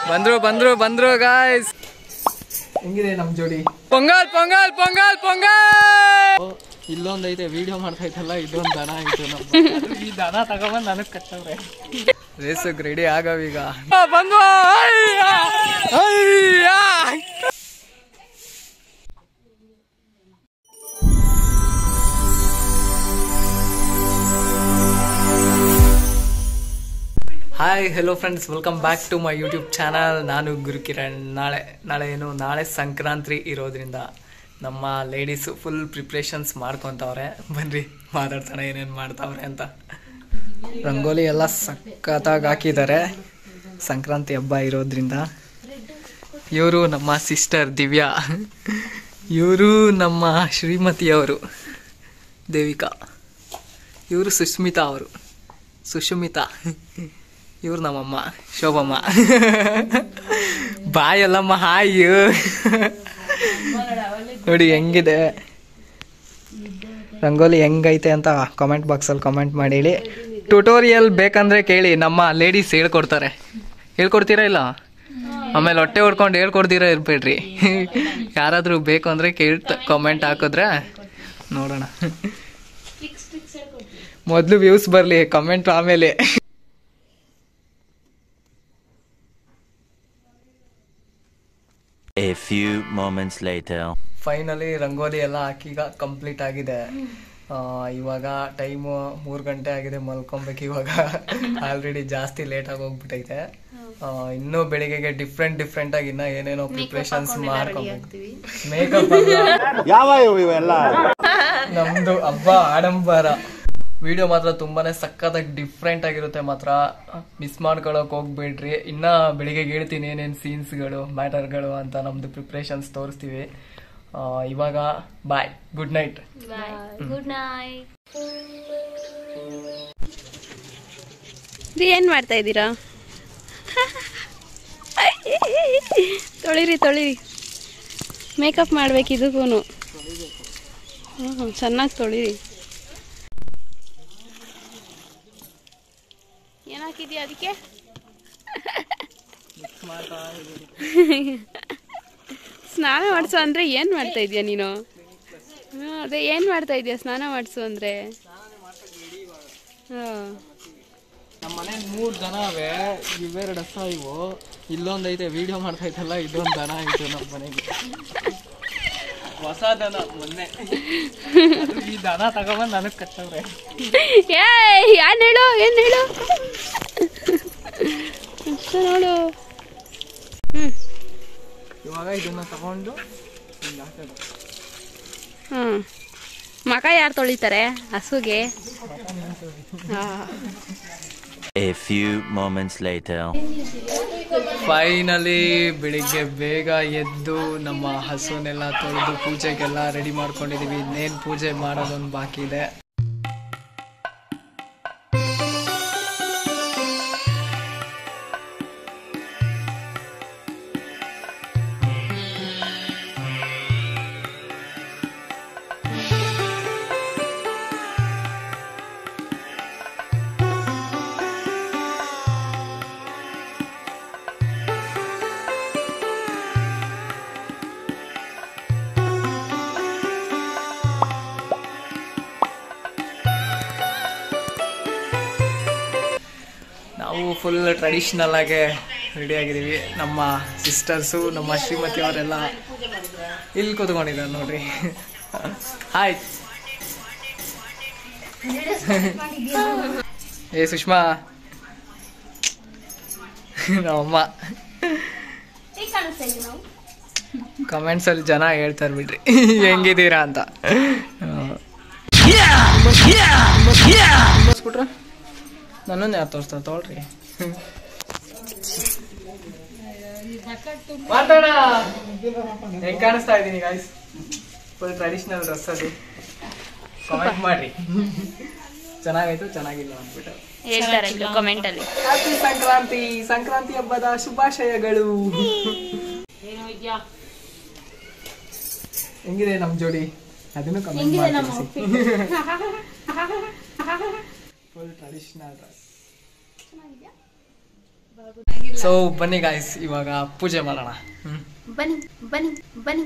ಬಂದ್ರು ಬಂದ್ರು ಬಂದ್ರು ಗಾಯ್ಸ್ ಹೆಂಗಿದೆ ನಮ್ ಜೋಡಿ ಪೊಂಗಲ್ ಪೊಂಗಲ್ ಪೊಂಗಲ್ ಪೊಂಗಲ್ ಇಲ್ಲೊಂದ್ ಐತೆ ವಿಡಿಯೋ ಮಾಡ್ತಾ ಇತ್ತಲ್ಲ ಇದೊಂದ್ ದನ ಐತೆ ನಮ್ದು. ಈ ದನ ತಗೊಂಬಂದ್ ನನಗ್ ಕಟ್ಟವ್ರೆ ರೇಸಕ್ ರೆಡಿ ಆಗವೀಗ ಬಂದ್ವಾ ಅಯ್ಯ! ಅಯ್ಯ! Hi hello friends welcome back to my YouTube channel ನಾನು ಗುರುಕಿರಣ್ ನಾಳೆ ನಾಳೆ ಏನು ನಾಳೆ ಸಂಕ್ರಾಂತಿ ಇರೋದ್ರಿಂದ ನಮ್ಮ ಲೇಡೀಸು ಫುಲ್ ಪ್ರಿಪ್ರೇಷನ್ಸ್ ಮಾಡ್ಕೊತವ್ರೆ ಬನ್ರಿ ಮಾತಾಡ್ತಾನೆ ಏನೇನು ಮಾಡ್ತಾವ್ರೆ ಅಂತ ರಂಗೋಲಿ ಎಲ್ಲ ಸಖತ್ತಾಗಿ ಹಾಕಿದ್ದಾರೆ ಸಂಕ್ರಾಂತಿ ಹಬ್ಬ ಇರೋದ್ರಿಂದ ಇವರು ನಮ್ಮ ಸಿಸ್ಟರ್ ದಿವ್ಯಾ ಇವರು ನಮ್ಮ ಶ್ರೀಮತಿಯವರು ದೇವಿಕಾ ಇವರು ಸುಸ್ಮಿತಾ ಅವರು ಸುಷ್ಮಿತಾ ಇವ್ರು ನಮ್ಮಮ್ಮ ಶೋಭಮ್ಮ ಬಾಯಲ್ಲಮ್ಮ ಹಾಯ್ ನೋಡಿ ಹೆಂಗಿದೆ ರಂಗೋಲಿ ಹೆಂಗೈತೆ ಅಂತ ಕಾಮೆಂಟ್ ಬಾಕ್ಸಲ್ಲಿ ಕಾಮೆಂಟ್ ಮಾಡಿ ಹೇಳಿ ಟ್ಯುಟೋರಿಯಲ್ ಬೇಕಂದ್ರೆ ಕೇಳಿ ನಮ್ಮ ಲೇಡೀಸ್ ಹೇಳ್ಕೊಡ್ತಾರೆ ಹೇಳ್ಕೊಡ್ತೀರಾ ಇಲ್ಲ ಆಮೇಲೆ ಹೊಟ್ಟೆ ಹೊಡ್ಕೊಂಡು ಹೇಳ್ಕೊಡ್ತೀರಾ ಇರ್ಬೇಡ್ರಿ ಯಾರಾದರೂ ಬೇಕು ಅಂದರೆ ಕೇಳ್ತ ಕಾಮೆಂಟ್ ಹಾಕಿದ್ರೆ ನೋಡೋಣ ಮೊದಲು ವ್ಯೂಸ್ ಬರಲಿ ಕಮೆಂಟ್ ಆಮೇಲೆ A few moments later. Finally rangoli ಎಲ್ಲ ಹಾಕೀಗ ಕಂಪ್ಲೀಟ್ ಆಗಿದೆ ಆ, ಇವಾಗ ಟೈಮು ಮೂರು ಗಂಟೆ ಆಗಿದೆ ಮಲ್ಕೊಬೇಕು ಇವಾಗ ಆಲ್ರೆಡಿ ಜಾಸ್ತಿ ಲೇಟ್ ಆಗಿ ಹೋಗ್ಬಿಟ್ಟೈತೆ ಆ, ಇನ್ನೂ ಬೆಳಿಗ್ಗೆಗೆ ಡಿಫ್ರೆಂಟ್ ಡಿಫ್ರೆಂಟ್ ಆಗಿ ಇನ್ನ ಏನೇನೋ ಪ್ರಿಪ್ರೇಷನ್ಸ್ ಮಾಡ್ಕೊಬೇಕು ಮೇಕಪ್ ಯಾವ ಇವೆಲ್ಲ ನಮ್ದು ಹಬ್ಬ ಆಡಂಬರ ವಿಡಿಯೋ ಮಾತ್ರ ತುಂಬಾನೇ ಸಖತ್ತಾಗಿ ಡಿಫ್ರೆಂಟ್ ಆಗಿರುತ್ತೆ ಮಾತ್ರ ಮಿಸ್ ಮಾಡ್ಕೊಳಕ್ ಹೋಗ್ಬೇಡ್ರಿ ಇನ್ನ ಬೆಳಿಗ್ಗೆ ಹೇಳ್ತೀನಿ ಏನೇನ್ ಸೀನ್ಸ್ಗಳು ಮ್ಯಾಟರ್ಗಳು ಅಂತ ನಮ್ದು ಪ್ರಿಪ್ರೇಷನ್ಸ್ ತೋರಿಸ್ತೀವಿ ಆ, ಇವಾಗ bye good night good night ಏನ್ ಮಾಡ್ತಾ ಇದ್ದೀರಾ ತೊಳಿರಿ ತೊಳಿರಿ ಮೇಕಪ್ ಮಾಡ್ಬೇಕು ಇದಕ್ಕೂ ಹ್ಞೂ ಚೆನ್ನಾಗಿ ತೊಳಿರಿ ಏನ್ ಹಾಕಿದ್ಯಾ ಅದಕ್ಕೆ ಸ್ನಾನ ಮಾಡಿಸು ಅಂದ್ರೆ ಏನ್ ಮಾಡ್ತಾ ಇದೀಯ ನೀನು ಹಾ, ಅದೇ ಏನ್ ಮಾಡ್ತಾ ಇದೀಯ ಸ್ನಾನ ಮಾಡಿಸು ಅಂದ್ರೆ ಹಾ ನಮ್ಮ ಮನೆ ಮೂರ್ ದನ ಅವೆ ಇವೆರಡು ಹಸ ಇವು ಇಲ್ಲೊಂದ್ ಐತೆ ವಿಡಿಯೋ ಮಾಡ್ತಾ ಇತ್ತಲ್ಲ ಇದೊಂದ್ ದನ ಐತೆ ನಮ್ಮ ಮನೆಗೆ ಹೊಸ ದನ ಮೊನ್ನೆ ಅದು ಈ ದನ ತಗೊಂಬಂದ್ ನನಗ್ ಕಟ್ಟವ್ರೆ ಏಯ್ ಏನ್ ಹೇಳು ಏನ್ ಹೇಳು ಅಷ್ಟೇ ನೋಡು ಹ್ಮ್ ಇವಾಗ ಇದನ್ನ ತಗೊಂಡು ಹಿಂಗ್ ಹಾಕೋದು ಹ್ಮ್ ಮಕ ಯಾರು ತೊಳಿತಾರೆ ಹಸುಗೆ ಹಾ A few moments later. Finally ಬೆಳಿಗ್ಗೆ ಬೇಗ ಎದ್ದು ನಮ್ಮ ಹಸುನೆಲ್ಲ ತೊಳೆದು ಪೂಜೆಗೆಲ್ಲ ರೆಡಿ ಮಾಡ್ಕೊಂಡಿದೀವಿ ಇನ್ನೇನು ಪೂಜೆ ಮಾಡೋದೊಂದು ಬಾಕಿ ಇದೆ ನಾವು ಫುಲ್ ಟ್ರೆಡಿಷ್ನಲ್ ಆಗಿ ರೆಡಿ ಆಗಿದ್ದೀವಿ ನಮ್ಮ ಸಿಸ್ಟರ್ಸು ನಮ್ಮ ಶ್ರೀಮತಿ ಅವರೆಲ್ಲ ಇಲ್ಲಿ ಕೂತ್ಕೊಂಡಿದ್ದಾರೆ ನೋಡ್ರಿ ಹಾಯ್ ಏ ಸುಷ್ಮಾ ನಮ್ಮಮ್ಮ ಕಮೆಂಟ್ಸ್ ಅಲ್ಲಿ ಜನ ಹೇಳ್ತಾರೆ ಬಿಡ್ರಿ ಹೆಂಗಿದ್ದೀರಾ ಅಂತ ಬಿಟ್ರ ನನ್ನನ್ನು ಯಾರು ತೋರಿಸ್ತಾರೆ ತೊಗೊಳ್ರಿ ಮಾತಾಡ ಹೆಂಗ್ ಕಾಣಿಸ್ತಾ ಇದ್ದೀನಿ ಗಾಯ್ಸ್ ಫುಲ್ ಟ್ರೆಡಿಷನಲ್ ಡ್ರೆಸ್ ಅಲ್ಲಿ ಕಾಮೆಂಟ್ ಮಾಡ್ರಿ ಚೆನ್ನಾಗಾಯ್ತು ಚೆನ್ನಾಗಿಲ್ಲ ಅಂದ್ಬಿಟ್ಟು ಹೇಳ್ತಾರೆ ಕಮೆಂಟ್ ಅಲ್ಲಿ ಹ್ಯಾಪಿ ಸಂಕ್ರಾಂತಿ ಸಂಕ್ರಾಂತಿ ಹಬ್ಬದ ಶುಭಾಶಯಗಳು ಹೆಂಗಿದೆ ನಮ್ ಜೋಡಿ ಅದನ್ನು ಕಮೆಂಟ್ ಮಾಡಿ ಫುಲ್ ಟ್ರೆಡಿಷನಲ್ ಡ್ರೆಸ್ ಸೊ ಬನ್ನಿ ಗಾಯ್ಸ್ ಇವಾಗ ಪೂಜೆ ಮಾಡೋಣ ಹ್ಮ್ ಬನ್ನಿ ಬನ್ನಿ ಬನ್ನಿ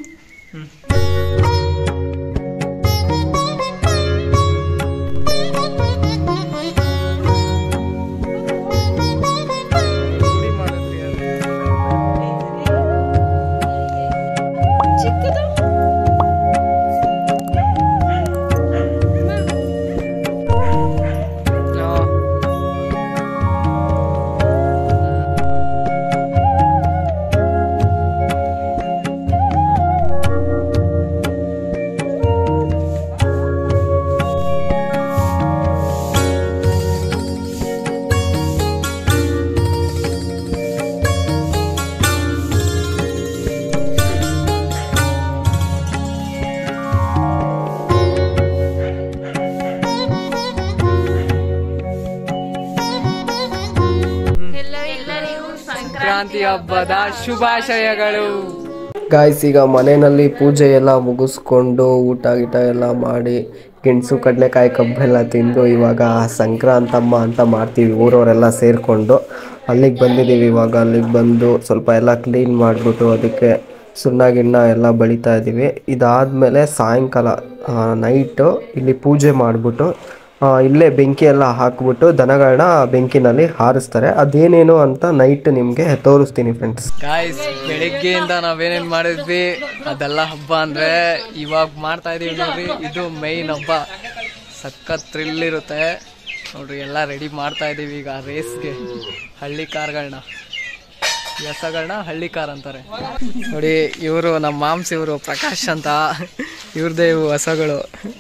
ಸಂಕ್ರಾಂತಿ ಹಬ್ಬದ ಶುಭಾಶಯಗಳು ಗಾಯ್ಸ್ ಈಗ ಮನೆಯಲ್ಲಿ ಪೂಜೆ ಎಲ್ಲ ಮುಗಿಸ್ಕೊಂಡು ಊಟ ಗೀಟ ಎಲ್ಲ ಮಾಡಿ ಗೆಣಸು ಕಡಲೆಕಾಯಿ ಕಬ್ಬೆಲ್ಲ ತಿಂದು ಇವಾಗ ಸಂಕ್ರಾಂತಮ್ಮ ಅಂತ ಮಾಡ್ತೀವಿ ಊರವರೆಲ್ಲ ಸೇರಿಕೊಂಡು ಅಲ್ಲಿಗೆ ಬಂದಿದ್ದೀವಿ ಇವಾಗ ಅಲ್ಲಿಗೆ ಬಂದು ಸ್ವಲ್ಪ ಎಲ್ಲ ಕ್ಲೀನ್ ಮಾಡಿಬಿಟ್ಟು ಅದಕ್ಕೆ ಸುಣ್ಣ ಗಿಣ್ಣ ಎಲ್ಲ ಬಳಿತಾ ಇದ್ದೀವಿ ಇದಾದಮೇಲೆ ಸಾಯಂಕಾಲ ನೈಟು ಇಲ್ಲಿ ಪೂಜೆ ಮಾಡಿಬಿಟ್ಟು ಇಲ್ಲೇ ಬೆಂಕಿ ಎಲ್ಲ ಹಾಕ್ಬಿಟ್ಟು ದನಗಳನ್ನ ಬೆಂಕಿನಲ್ಲಿ ಹಾರಿಸ್ತಾರೆ ಅದೇನೇನು ಅಂತ ನೈಟ್ ನಿಮಗೆ ತೋರಿಸ್ತೀನಿ ಫ್ರೆಂಡ್ಸ್ ಗಾಯ್ಸ್ ಬೆಳಿಗ್ಗೆಯಿಂದ ನಾವೇನೇನ್ ಮಾಡಿದ್ವಿ ಅದೆಲ್ಲ ಹಬ್ಬ ಅಂದ್ರೆ ಇವಾಗ ಮಾಡ್ತಾ ಇದೀವಿ ನೋಡ್ರಿ ಇದು ಮೈನ್ ಹಬ್ಬ ಸಖತ್ ಥ್ರಿಲ್ ಇರುತ್ತೆ ನೋಡ್ರಿ ಎಲ್ಲ ರೆಡಿ ಮಾಡ್ತಾ ಇದೀವಿ ಈಗ ರೇಸ್ಗೆ ಹಳ್ಳಿ ಕಾರ್ಗಳನ್ನ ಎಸಗಳನ್ನ ಹಳ್ಳಿ ಕಾರ್ ಅಂತಾರೆ ನೋಡಿ ಇವರು ನಮ್ಮ ಮಾಮ್ಸ್ ಇವರು ಪ್ರಕಾಶ್ ಅಂತ ಇವ್ರದೇ ಇವು ಹಸಗಳು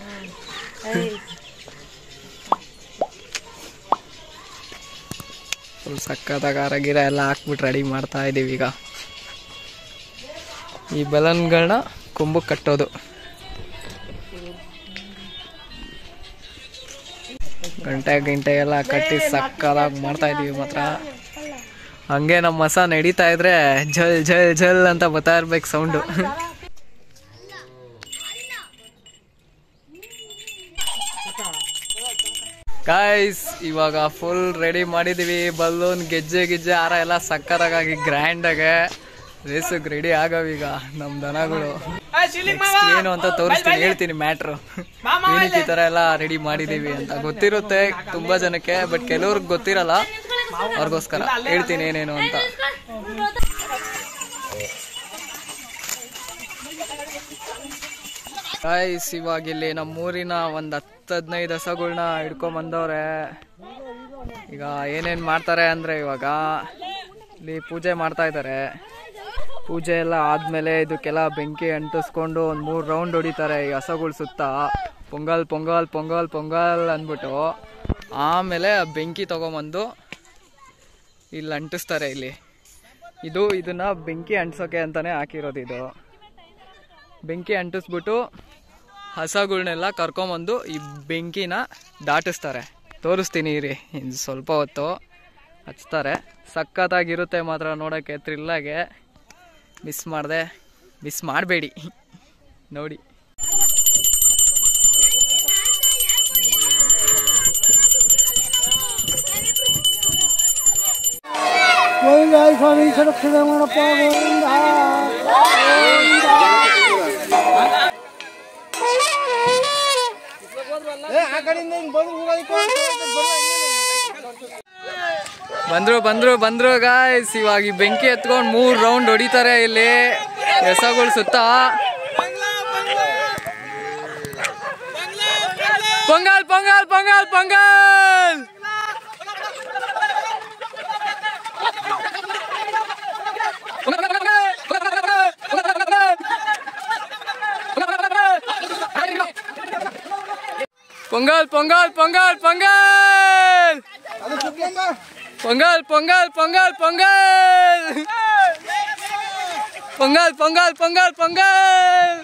ಫುಲ್ ಸಕ್ಕತ್ತಾಗ ಗಿರ ಎಲ್ಲ ಹಾಕ್ಬಿಟ್ಟು ರೆಡಿ ಮಾಡ್ತಾ ಇದೀವಿ ಈಗ ಈ ಬಲನ್ಗಳನ್ನ ಕೊಂಬು ಕಟ್ಟೋದು ಗಂಟೆ ಗಂಟೆ ಎಲ್ಲ ಕಟ್ಟಿ ಸಕ್ಕದಾಗಿ ಮಾಡ್ತಾ ಇದೀವಿ ಮಾತ್ರ ಹಂಗೆ ನಮ್ಮ ಮಸ ನಡೀತಾ ಇದ್ರೆ ಝಲ್ ಝಲ್ ಝಲ್ ಅಂತ ಬರ್ತಾ ಇರ್ಬೇಕು ಸೌಂಡು ಗಾಯ್ಸ್ ಇವಾಗ ಫುಲ್ ರೆಡಿ ಮಾಡಿದೀವಿ ಬಲೂನ್ ಗೆಜ್ಜೆ ಗಿಜ್ಜೆ ಹಾರ ಎಲ್ಲ ಸಕ್ಕತ್ತಾಗಿ ಗ್ರ್ಯಾಂಡ್ ಆಗಿ ರೇಸಿಗೆ ರೆಡಿ ಆಗವೀಗ ನಮ್ ದನಗಳು Next ಏನು ಅಂತ ತೋರಿಸ್ತೀನಿ ಹೇಳ್ತೀನಿ ಮ್ಯಾಟ್ರು ಏನಕ್ಕೆ ಈ ತರ ಎಲ್ಲ ರೆಡಿ ಮಾಡಿದೀವಿ ಅಂತ ಗೊತ್ತಿರುತ್ತೆ ತುಂಬಾ ಜನಕ್ಕೆ ಬಟ್ ಕೆಲವ್ರಿಗೆ ಗೊತ್ತಿರಲ್ಲ ಅವ್ರಿಗೋಸ್ಕರ ಹೇಳ್ತೀನಿ ಏನೇನು ಅಂತ ಗಾಯ್ಸ್ ಇವಾಗ ಇಲ್ಲಿ ನಮ್ಮೂರಿನ ಒಂದ್ ಹತ್ತು ಹದಿನೈದು ಹಸಗಳನ್ನ ಹಿಡ್ಕೊಂಡ್ ಬಂದವ್ರೆ ಈಗ ಏನೇನ್ ಮಾಡ್ತಾರೆ ಅಂದ್ರೆ ಇವಾಗ ಇಲ್ಲಿ ಪೂಜೆ ಮಾಡ್ತಾ ಇದ್ದಾರೆ ಪೂಜೆ ಎಲ್ಲ ಆದ್ಮೇಲೆ ಇದಕ್ಕೆಲ್ಲ ಬೆಂಕಿ ಅಂಟಿಸ್ಕೊಂಡು ಒಂದ್ ಮೂರ್ ರೌಂಡ್ ಹೊಡಿತಾರೆ ಈ ಹಸಗಳ ಸುತ್ತ ಪೊಂಗಲ್ ಪೊಂಗಲ್ ಪೊಂಗಲ್ ಪೊಂಗಲ್ ಅಂದ್ಬಿಟ್ಟು ಆಮೇಲೆ ಆ ಬೆಂಕಿ ತಗೊಂಬಂದು ಇಲ್ಲಿ ಅಂಟಿಸ್ತಾರೆ ಇಲ್ಲಿ ಇದು ಇದನ್ನ ಬೆಂಕಿ ಅಂಟಿಸೋಕೆ ಅಂತಾನೆ ಹಾಕಿರೋದು ಇದು ಬೆಂಕಿ ಅಂಟಿಸ್ಬಿಟ್ಟು ಹಸಗಳ್ನೆಲ್ಲ ಕರ್ಕೊಂಬಂದು ಈ ಬೆಂಕಿನ ದಾಟಿಸ್ತಾರೆ ತೋರಿಸ್ತೀನಿ ಇರಿ ಇನ್ನು ಸ್ವಲ್ಪ ಹೊತ್ತು ಹಚ್ತಾರೆ ಸಖತ್ತಾಗಿರುತ್ತೆ ಮಾತ್ರ ನೋಡೋಕ್ಕೆ ಥ್ರಿಲ್ಲಾಗೆ ಮಿಸ್ ಮಾಡಿದೆ ಮಿಸ್ ಮಾಡಬೇಡಿ ನೋಡಿ ಬಂದ್ರು ಬಂದ್ರು ಬಂದ್ರು ಗಾಯ್ಸ್ ಇವಾಗ ಈ ಬೆಂಕಿ ಎತ್ಕೊಂಡು ಮೂರ್ ರೌಂಡ್ ಹೊಡಿತಾರೆ ಇಲ್ಲಿ ಎಸಗಳು ಸುತ್ತ Pongal Pongal Pongal Pongal Pongal Pongal Pongal Pongal Pongal Pongal Pongal Pongal Pongal Pongal Pongal Pongal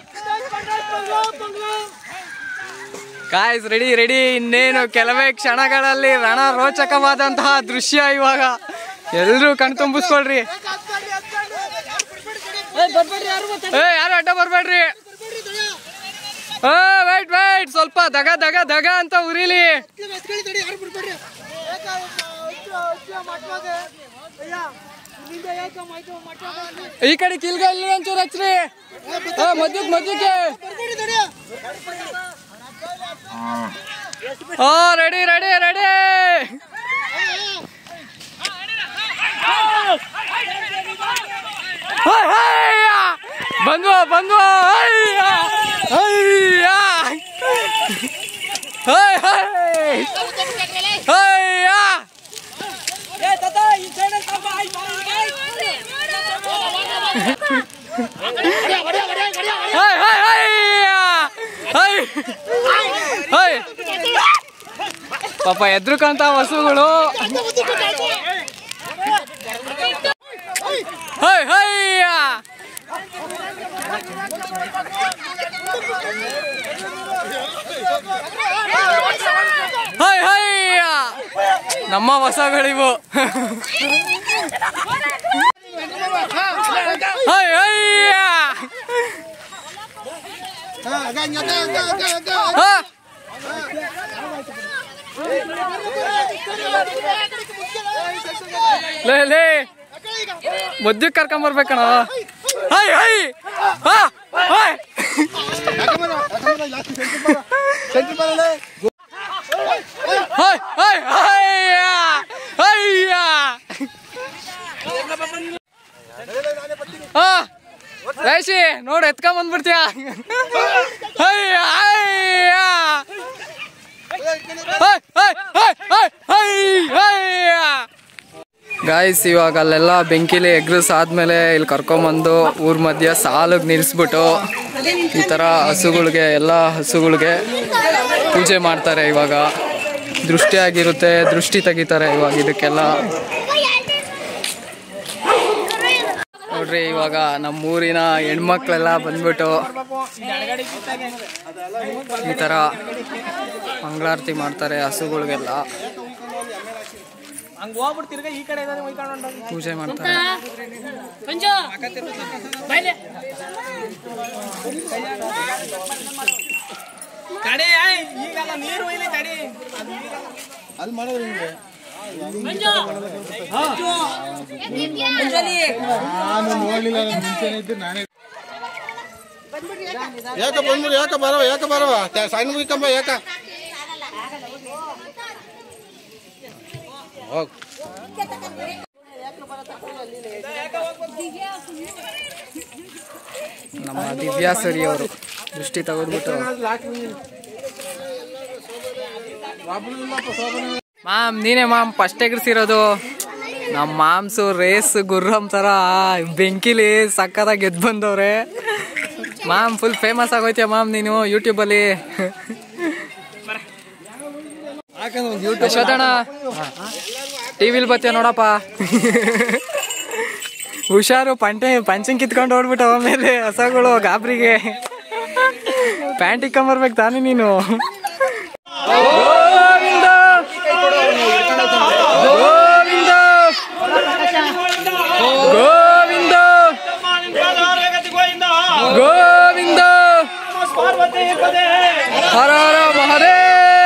guys ready ready ಇನ್ನೇನು ಕೆಲವೇ ಕ್ಷಣಗಳಲ್ಲಿ ರಣ ರೋಚಕವಾದಂತಹ ದೃಶ್ಯ ಇವಾಗ ಎಲ್ರೂ ಕಣ್ ತುಂಬಿಸ್ಕೊಳ್ರಿ ಏ ಯಾರು ಅಡ್ಡ ಬರ್ಬೇಡ್ರಿ ಹಾ ವೈಟ್ ವೈಟ್ ಸ್ವಲ್ಪ ದಗ ದಗ ದಗ ಅಂತ ಉರಿಲಿ ಈ ಕಡೆ ಕಿಲ್ಗ ಇಲ್ಲಿ ಒಂಚೂರು ಹಚ್ರಿ ಮದ್ಯಕ್ ಮದ್ಯಕ್ಕೆ ಹಾ ರೆಡಿ ರೆಡಿ ರೆಡಿ ಬಂದ್ವಾ ಬಂದ್ವಾ ಅಯ್ಯ ಅಯ್ಯ ಹೈ ಹೈ ಅಯ್ಯ ಹೈ ಹೈ ಹೈ ಹೈ ಹೈ ಪಾಪ ಎದ್ರುಕಂತ ಹಸುಗಳು ಹೈ ಹೈಯ ಹೈ ಹೈಯ ನಮ್ಮ ಹೊಸಗಳಿವು ಹೈ ಹೈಯ ಹಾ ಲೇ ಲೇ ಮದ್ಯಕ್ಕೆ ಕರ್ಕೊಂಬರ್ಬೇಕಣ ಹೈ ಹೈ ಹಾ ಹೈ ಹೈ ಹೈ ಹೈಯ ಹೈಯ ಹಾ ರೇಷಿ ನೋಡು ಎತ್ಕೊಂಡ್ ಬಂದ್ಬಿಡ್ತೀಯ ಹೈಯ ಹೈಯ ಹೈ ಹೈ ಹೈ ಹೈ ಹೈ ಹೈಯ ಗಾಯ್ಸ್ ಇವಾಗ ಅಲ್ಲೆಲ್ಲ ಬೆಂಕಿಲಿ ಎಗ್ರಸ್ ಆದ್ಮೇಲೆ ಇಲ್ಲಿ ಕರ್ಕೊಂಬಂದು ಊರ್ ಮಧ್ಯ ಸಾಲಿಗೆ ನಿಲ್ಲಿಸ್ಬಿಟ್ಟು ಈ ಥರ ಹಸುಗಳಿಗೆ ಎಲ್ಲ ಹಸುಗಳಿಗೆ ಪೂಜೆ ಮಾಡ್ತಾರೆ ಇವಾಗ ದೃಷ್ಟಿ ಆಗಿರುತ್ತೆ ದೃಷ್ಟಿ ತೆಗಿತಾರೆ ಇವಾಗ ಇದಕ್ಕೆಲ್ಲ ನೋಡ್ರಿ ಇವಾಗ ನಮ್ಮೂರಿನ ಹೆಣ್ಮಕ್ಳೆಲ್ಲ ಬಂದ್ಬಿಟ್ಟು ಈ ಥರ ಮಂಗಳಾರತಿ ಮಾಡ್ತಾರೆ ಹಸುಗಳಿಗೆಲ್ಲ ಪೂಜೆ ಮಾಡ್ತಾರೆ ಯಾಕ ಬಂದ್ಬಿಡು ಯಾಕ ಬರವ ಯಾಕ ಬರವ ತ- ಸಣ್ಣ ಮುಗಿಕಂಬ ಯಾಕ ಹೋಗ್ ನಮ್ಮ ದಿವ್ಯಾ ಸರಿ ಅವರು ದೃಷ್ಟಿ ತೆಗೆದ್ಬಿಟ್ಟು ಮಾಮ್ ನೀನೇ ಮಾಮ್ ಫಸ್ಟ್ ಎಗರ್ಸಿರೋದು ನಮ್ಮ ಮಾಮ್ಸು ರೇಸ್ ಗುರ್ರಂ ಥರ ಬೆಂಕಿಲಿ ಸಕ್ಕತ್ತಾಗಿ ಗೆದ್ದು ಬಂದವ್ರೆ ಮಾಮ್ ಫುಲ್ ಫೇಮಸ್ ಆಗೋಯ್ತೀಯ ಮಾಮ್ ನೀನು ಯೂಟ್ಯೂಬಲ್ಲಿ ಯಶೋದಣ್ಣ ಟಿವಿಲಿ ಬತ್ತೀಯ ನೋಡಪ್ಪ ಹುಷಾರು ಪಂಟೆ ಪಂಚಂಗ್ ಕಿತ್ಕೊಂಡು ಓಡ್ಬಿಟ್ಟು ಆಮೇಲೆ ಹಸಗಳು ಗಾಬ್ರಿಗೆ ಪ್ಯಾಂಟ್ ಇಕ್ಕೊಂಬರ್ಬೇಕು ತಾನೇ ನೀನು ಗೋವಿಂದ ಗೋವಿಂದ ಗೋವಿಂದ ಗೋವಿಂದ ಹರ ಹರ ಮಹದೇವ್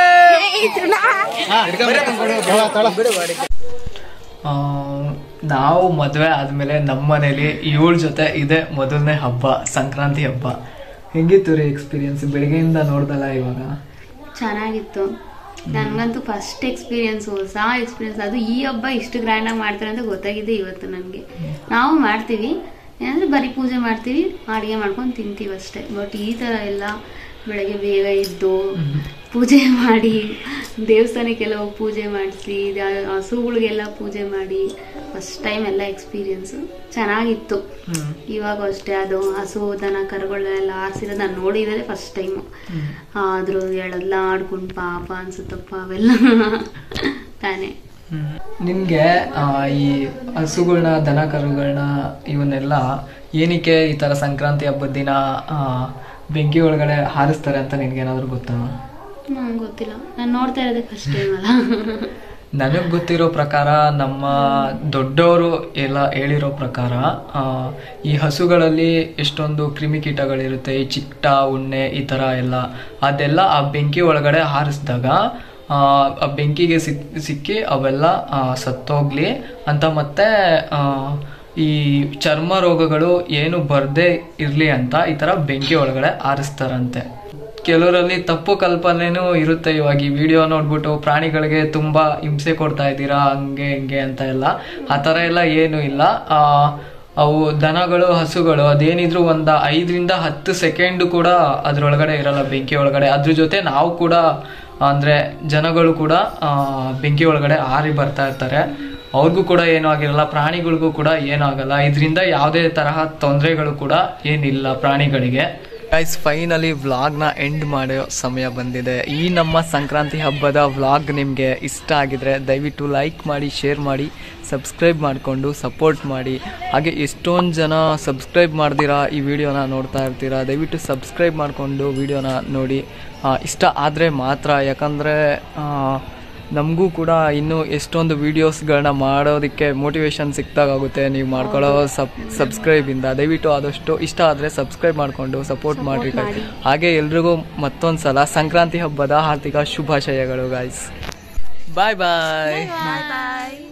ಆ, ನಾವು ಮದುವೆ ಆದ್ಮೇಲೆ ನಮ್ಮ ಮನೇಲಿ ಇವಳ ಜೊತೆ ಇದೆ ಮೊದಲನೇ ಹಬ್ಬ ಸಂಕ್ರಾಂತಿ ಹಬ್ಬ ಹೆಂಗಿತ್ತು ರೀ ಎಕ್ಸ್ಪೀರಿಯನ್ಸ್ ಬೆಳಿಗ್ಗೆಯಿಂದ ನೋಡ್ದಲ್ಲ ಇವಾಗ ಚೆನ್ನಾಗಿತ್ತು ನನಗಂತೂ ಫಸ್ಟ್ ಎಕ್ಸ್ಪೀರಿಯನ್ಸ್ ಹೊಸ ಎಕ್ಸ್ಪೀರಿಯನ್ಸ್ ಅದು ಈ ಹಬ್ಬ ಇಷ್ಟು ಗ್ರ್ಯಾಂಡಾಗಿ ಮಾಡ್ತಾರೆ ಅಂತ ಗೊತ್ತಾಗಿದೆ ಇವತ್ತು ನನಗೆ ನಾವು ಮಾಡ್ತೀವಿ ಏನಂದ್ರೆ ಬರೀ ಪೂಜೆ ಮಾಡ್ತೀವಿ ಅಡುಗೆ ಮಾಡ್ಕೊಂಡು ತಿಂತೀವಿ ಅಷ್ಟೇ ಬಟ್ ಈ ಥರ ಎಲ್ಲ ಬೆಳಗ್ಗೆ ಬೇಗ ಎದ್ದು ಪೂಜೆ ಮಾಡಿ ದೇವಸ್ಥಾನಕ್ಕೆಲ್ಲ ಹೋಗಿ ಪೂಜೆ ಮಾಡಿಸಿ ಹಸುಗಳಿಗೆಲ್ಲ ಪೂಜೆ ಮಾಡಿ ಫಸ್ಟ್ ಟೈಮ್ ಎಲ್ಲ ಎಕ್ಸ್ಪೀರಿಯನ್ಸು ಚೆನ್ನಾಗಿತ್ತು ಇವಾಗ ಅಷ್ಟೇ ಅದು ಹಸು ದನ ಕರುಗಳೆಲ್ಲ ಆರಿಸಿರೋದು ನಾನು ನೋಡಿದರೆ ಫಸ್ಟ್ ಟೈಮು ಆದರೂ ಹೇಳಲ್ಲ ಆಡ್ಕೊಂಡು ಪಾಪ ಅನ್ಸುತ್ತಪ್ಪ ಅವೆಲ್ಲ ತಾನೇ ನಿನ್ಗೆ ಆ, ಈ ಹಸುಗಳನ್ನ ದನ ಕರುಗಳನ್ನ ಇವನ್ನೆಲ್ಲ ಏನಕ್ಕೆ ಈ ತರ ಸಂಕ್ರಾಂತಿ ಹಬ್ಬದ ದಿನ ಆ, ಬೆಂಕಿ ಒಳಗಡೆ ಹಾರಿಸ್ತಾರೆ ಅಂತ ನಿನ್ಗೇನಾದ್ರೂ ಗೊತ್ತಾ ನಂಗೆ ಗೊತ್ತಿಲ್ಲ ನಾನು ನೋಡ್ತಾ ಇರೋದೇ ಫಸ್ಟ್ ಟೈಮ್ ಅಲ್ಲ ನನಗೆ ಗೊತ್ತಿರೋ ಪ್ರಕಾರ ನಮ್ಮ ದೊಡ್ಡವರು ಎಲ್ಲ ಹೇಳಿರೋ ಪ್ರಕಾರ ಆ, ಈ ಹಸುಗಳಲ್ಲಿ ಎಷ್ಟೊಂದು ಕ್ರಿಮಿಕೀಟಗಳಿರುತ್ತೆ ಈ ಚಿಟ್ಟ ಉಣ್ಣೆ ಈ ಥರ ಎಲ್ಲ ಅದೆಲ್ಲ ಆ ಬೆಂಕಿ ಒಳಗಡೆ ಹಾರಿಸಿದಾಗ ಆ, ಆ ಬೆಂಕಿಗೆ ಸಿಕ್ ಸಿಕ್ಕಿ ಅವೆಲ್ಲ ಆ, ಸತ್ತೋಗ್ಲಿ ಅಂತ ಮತ್ತೆ ಆ, ಈ ಚರ್ಮ ರೋಗಗಳು ಏನು ಬರ್ದೇ ಇರ್ಲಿ ಅಂತ ಈ ತರ ಬೆಂಕಿ ಒಳಗಡೆ ಆರಿಸ್ತಾರಂತೆ ಕೆಲವರಲ್ಲಿ ತಪ್ಪು ಕಲ್ಪನೆನೂ ಇರುತ್ತೆ ಇವಾಗ ಈ ವಿಡಿಯೋ ನೋಡ್ಬಿಟ್ಟು ಪ್ರಾಣಿಗಳಿಗೆ ತುಂಬಾ ಹಿಂಸೆ ಕೊಡ್ತಾ ಇದ್ದೀರಾ ಹಂಗೆ ಹಿಂಗೆ ಅಂತ ಎಲ್ಲ ಆ ಥರ ಎಲ್ಲ ಏನು ಇಲ್ಲ ಆ, ಅವು ದನಗಳು ಹಸುಗಳು ಅದೇನಿದ್ರು ಒಂದು ಐದರಿಂದ ಹತ್ತು ಸೆಕೆಂಡ್ ಕೂಡ ಅದ್ರೊಳಗಡೆ ಇರಲ್ಲ ಬೆಂಕಿ ಒಳಗಡೆ ಅದ್ರ ಜೊತೆ ನಾವು ಕೂಡ ಅಂದ್ರೆ ಜನಗಳು ಕೂಡ ಆ, ಬೆಂಕಿ ಒಳಗಡೆ ಆರಿ ಬರ್ತಾ ಇರ್ತಾರೆ ಅವ್ರಿಗೂ ಕೂಡ ಏನೂ ಆಗಿರಲ್ಲ ಪ್ರಾಣಿಗಳಿಗೂ ಕೂಡ ಏನೂ ಆಗಲ್ಲ ಇದರಿಂದ ಯಾವುದೇ ತರಹ ತೊಂದರೆಗಳು ಕೂಡ ಏನಿಲ್ಲ ಪ್ರಾಣಿಗಳಿಗೆ ಗೈಸ್ ಫೈನಲಿ ವ್ಲಾಗ್ನ ಎಂಡ್ ಮಾಡೋ ಸಮಯ ಬಂದಿದೆ ಈ ನಮ್ಮ ಸಂಕ್ರಾಂತಿ ಹಬ್ಬದ ವ್ಲಾಗ್ ನಿಮಗೆ ಇಷ್ಟ ಆಗಿದ್ರೆ ದಯವಿಟ್ಟು ಲೈಕ್ ಮಾಡಿ ಶೇರ್ ಮಾಡಿ ಸಬ್ಸ್ಕ್ರೈಬ್ ಮಾಡಿಕೊಂಡು ಸಪೋರ್ಟ್ ಮಾಡಿ ಹಾಗೆ ಎಷ್ಟೊಂದು ಜನ ಸಬ್ಸ್ಕ್ರೈಬ್ ಮಾಡ್ದಿರಾ ಈ ವಿಡಿಯೋನ ನೋಡ್ತಾ ಇರ್ತೀರಾ ದಯವಿಟ್ಟು ಸಬ್ಸ್ಕ್ರೈಬ್ ಮಾಡಿಕೊಂಡು ವಿಡಿಯೋನ ನೋಡಿ ಆ, ಇಷ್ಟ ಆದರೆ ಮಾತ್ರ ಯಾಕಂದರೆ ನಮಗೂ ಕೂಡ ಇನ್ನೂ ಎಷ್ಟೊಂದು ವೀಡಿಯೋಸ್ಗಳನ್ನ ಮಾಡೋದಕ್ಕೆ ಮೋಟಿವೇಶನ್ ಸಿಕ್ತಾಗುತ್ತೆ ನೀವು ಮಾಡ್ಕೊಳ್ಳೋ ಸಬ್ ಸಬ್ಸ್ಕ್ರೈಬಿಂದ ದಯವಿಟ್ಟು ಆದಷ್ಟು ಇಷ್ಟ ಆದರೆ ಸಬ್ಸ್ಕ್ರೈಬ್ ಮಾಡಿಕೊಂಡು ಸಪೋರ್ಟ್ ಮಾಡಿರಿ ಹಾಗೆ ಎಲ್ರಿಗೂ ಮತ್ತೊಂದು ಸಲ ಸಂಕ್ರಾಂತಿ ಹಬ್ಬದ ಆರ್ಥಿಕ ಶುಭಾಶಯಗಳು ಗಾಯ್ಸ್ ಬಾಯ್ ಬಾಯ್ ಬಾಯ್